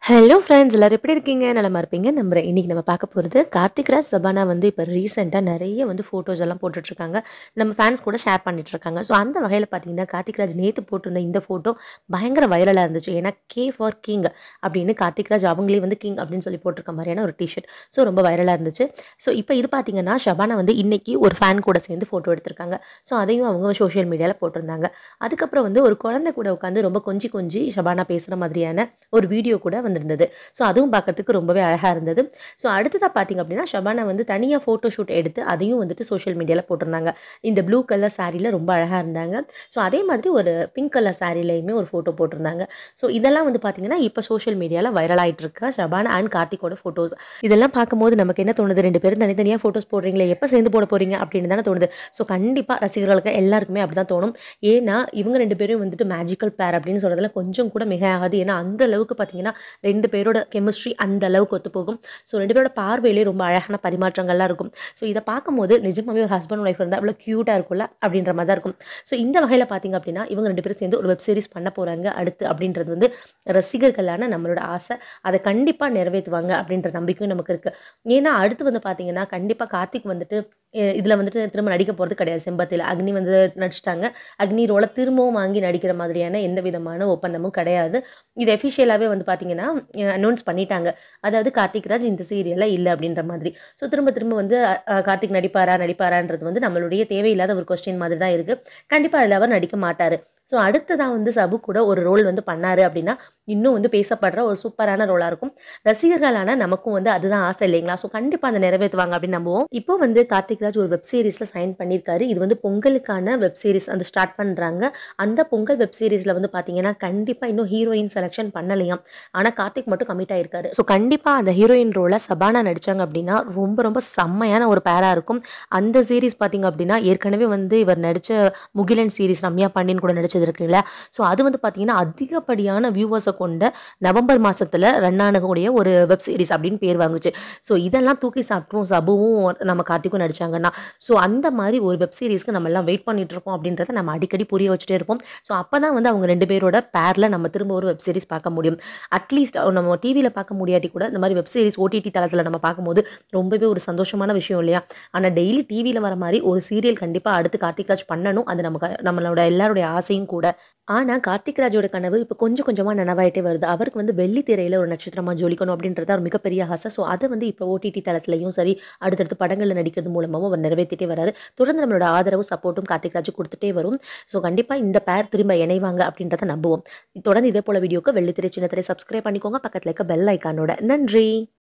hello friends எல்லாரும் எப்படி இருக்கீங்க நலமா இருப்பீங்க நம்புறேன் இன்னைக்கு நம்ம பார்க்க போகிறது கார்த்திக் ராஜ் சபானா வந்து இப்போ ரீசெண்டாக நிறைய வந்து ஃபோட்டோஸ் எல்லாம் போட்டுட்ருக்காங்க நம்ம ஃபேன்ஸ் கூட ஷேர் பண்ணிட்டு இருக்காங்க ஸோ அந்த வகையில் பார்த்தீங்கன்னா கார்த்திக் ராஜ் நேற்று போட்டிருந்த இந்த ஃபோட்டோ பயங்கர வைரலாக இருந்துச்சு ஏன்னா கே ஃபார் கிங் அப்படின்னு கார்த்திக் ராஜ் அவங்களே வந்து கிங் அப்படின்னு சொல்லி போட்டிருக்க மாதிரியான ஒரு டிஷர்ட் ஸோ ரொம்ப வைரலாக இருந்துச்சு ஸோ இப்போ இது பார்த்தீங்கன்னா ஷபானா வந்து இன்னைக்கு ஒரு ஃபேன் கூட சேர்ந்து ஃபோட்டோ எடுத்திருக்காங்க ஸோ அதையும் அவங்க சோஷியல் மீடியாவில் போட்டிருந்தாங்க அதுக்கப்புறம் வந்து ஒரு குழந்தை கூட உட்காந்து ரொம்ப கொஞ்சி கொஞ்சி ஷபானா பேசுகிற மாதிரியான ஒரு வீடியோ கூட வந்திருந்தது ஸோ அதுவும் பார்க்கறதுக்கு ரொம்பவே அழகாக இருந்தது ஸோ அடுத்ததாக பார்த்தீங்க அப்படின்னா ஷபானா வந்து தனியாக ஃபோட்டோ ஷூட் எடுத்து அதையும் வந்துட்டு சோஷியல் மீடியாவில் போட்டிருந்தாங்க இந்த ப்ளூ கலர் சாரியில் ரொம்ப அழகாக இருந்தாங்க ஸோ அதே மாதிரி ஒரு பிங்க் கலர் சாரிலையுமே ஒரு ஃபோட்டோ போட்டிருந்தாங்க ஸோ இதெல்லாம் வந்து பார்த்தீங்கன்னா இப்போ சோஷியல் மீடியாவில் வைரல் ஆகிட்டு இருக்க ஷபானா அண்ட் கார்த்திகோட ஃபோட்டோஸ் இதெல்லாம் பார்க்கும்போது நமக்கு என்ன தோணுது ரெண்டு பேரும் தனித்தனியாக ஃபோட்டோஸ் போடுறீங்களே எப்போ சேர்ந்து போட போகிறீங்க அப்படின்னு தானே தோணுது ஸோ கண்டிப்பாக ரசிகர்களுக்கு எல்லாருக்குமே அப்படி தான் தோணும் ஏன்னா இவங்க ரெண்டு பேரும் வந்துட்டு மேஜிக்கல் பேர் அப்படின்னு சொல்கிறதுல கொஞ்சம் கூட மிக ஆகாது ஏன்னா அந்த அளவுக்கு பார்த்தீங்கன்னா ரெண்டு பேரோட கெமிஸ்ட்ரி அந்த அளவுக்கு ஒத்து போகும் ஸோ ரெண்டு பேரோட பார்வையிலே ரொம்ப அழகான பரிமாற்றங்கள்லாம் இருக்கும் ஸோ இதை பார்க்கும்போது நிஜமாவே ஒரு ஹஸ்பண்ட் ஒய்ஃப் இருந்தால் அவ்வளோ க்யூட்டாக இருக்கும்ல அப்படின்ற மாதிரி தான் இருக்கும் ஸோ இந்த வகையில் பார்த்தீங்க அப்படின்னா இவங்க ரெண்டு பேரும் சேர்ந்து ஒரு வெப் சீரிஸ் பண்ண போகிறாங்க அடுத்து அப்படின்றது வந்து ரசிகர்களான நம்மளோட ஆசை அதை கண்டிப்பாக நிறைவேற்றுவாங்க அப்படின்ற நம்பிக்கையும் நமக்கு இருக்குது ஏன்னா அடுத்து வந்து பார்த்தீங்கன்னா கண்டிப்பாக கார்த்திக் வந்துட்டு இதில் வந்துட்டு திரும்ப நடிக்க போகிறது கிடையாது செம்பத்தில் அக்னி வந்து நடிச்சிட்டாங்க அக்னி ரோலை திரும்பவும் வாங்கி நடிக்கிற மாதிரியான எந்த விதமான ஒப்பந்தமும் கிடையாது இது எஃபிஷியலாகவே வந்து பார்த்தீங்கன்னா அனௌன்ஸ் பண்ணிட்டாங்க அதாவது கார்த்திக் ராஜ் இந்த சீரியலில் இல்லை அப்படின்ற மாதிரி ஸோ திரும்ப திரும்ப வந்து அஹ், கார்த்திக் நடிப்பாரா நடிப்பாரான்றது வந்து நம்மளுடைய தேவையில்லாத ஒரு கொஸ்டின் மாதிரி தான் இருக்குது கண்டிப்பாக அதில் அவர் நடிக்க மாட்டார் ஸோ அடுத்ததான் வந்து சபு கூட ஒரு ரோல் வந்து பண்ணாரு அப்படின்னா இன்னும் வந்து பேசப்படுற ஒரு சூப்பரான ரோலாக இருக்கும் ரசிகர்களான நமக்கும் வந்து அதுதான் ஆசை இல்லைங்களா ஸோ கண்டிப்பாக அதை நிறைவேற்றுவாங்க அப்படின்னு நம்புவோம் இப்போ வந்து கார்த்திக் ராஜ் ஒரு வெப் சீரிஸில் சைன் பண்ணியிருக்காரு இது வந்து பொங்கலுக்கான வெப் சீரிஸ் அந்த ஸ்டார்ட் பண்ணுறாங்க அந்த பொங்கல் வெப் சீரிஸில் வந்து பார்த்தீங்கன்னா கண்டிப்பாக இன்னும் ஹீரோயின் செலெக்ஷன் பண்ணலையாம் ஆனால் கார்த்திக் மட்டும் கமிட் ஆயிருக்காரு ஸோ கண்டிப்பாக அந்த ஹீரோயின் ரோலை சபானா நடிச்சாங்க அப்படின்னா ரொம்ப ரொம்ப செம்மையான ஒரு பேரா இருக்கும் அந்த சீரிஸ் பார்த்தீங்க அப்படின்னா ஏற்கனவே வந்து இவர் நடித்த முகிலன் சீரிஸ் ரம்யா பாண்டியன் கூட நடிச்சது இருக்குல்ல ஸோ அது வந்து பார்த்தீங்கன்னா அதிகப்படியான வியூவர்ஸை கொண்ட நவம்பர் மாசத்துல ரன் ஆனக்கூடிய ஒரு வெப் சீரிஸ் அப்படின்னு பேர் வாங்குச்சு ஸோ இதெல்லாம் தூக்கி சாப்பிட்ரும் சபுவும் நம்ம கார்த்திக்கும் நடிச்சாங்கன்னா ஸோ அந்த மாதிரி ஒரு வெப் சீரிஸ்க்கு நம்ம எல்லாம் வெயிட் பண்ணிட்டு இருக்கோம் அப்படின்றத நம்ம அடிக்கடி புரிய வச்சுட்டே இருப்போம் ஸோ அப்போ தான் வந்து அவங்க ரெண்டு பேரோட பேரில் நம்ம திரும்ப ஒரு வெப் சீரிஸ் பார்க்க முடியும் அட்லீஸ்ட் நம்ம டிவியில் பார்க்க முடியாட்டி கூட இந்த மாதிரி வெப் சீரிஸ் ஓடிடி தளத்தில் நம்ம பார்க்கும்போது ரொம்பவே ஒரு சந்தோஷமான விஷயம் இல்லையா ஆனால் டெய்லி டிவியில் வர மாதிரி ஒரு சீரியல் கண்டிப்பாக அடுத்து கார்த்திக் ராஜ் பண்ணணும் அது நமக்கு நம்மளோட எல்லாருடைய ஆசையும் கூட ஆனால் கார்த்திக் ராஜோட கனவு இப்போ கொஞ்சம் கொஞ்சமாக நனவாயிட்டே வருது அவருக்கு வந்து வெள்ளி திரையில் ஒரு நட்சத்திரமாக ஜொலிக்கணும் அப்படின்றது ஒரு மிகப்பெரிய ஆசை ஸோ அதை வந்து இப்போ ஓடிடி தளத்துலையும் சரி அடுத்தடுத்து படங்களில் நடிக்கிறது மூலமாகவும் அவர் நிறைவேற்றிட்டே வராரு தொடர்ந்து நம்மளோட ஆதரவு சப்போர்ட்டும் கார்த்திக் ராஜ் கொடுத்துட்டே வரும் ஸோ கண்டிப்பாக இந்த பேர் திரும்ப இணைவாங்க அப்படின்றத நம்புவோம் தொடர்ந்து இதே போல வீடியோக்கு வெள்ளித்திரை சின்னத்திரை சப்ஸ்கிரைப் பண்ணிக்கோங்க பக்கத்தில் இருக்க பெல் ஐக்கானோட நன்றி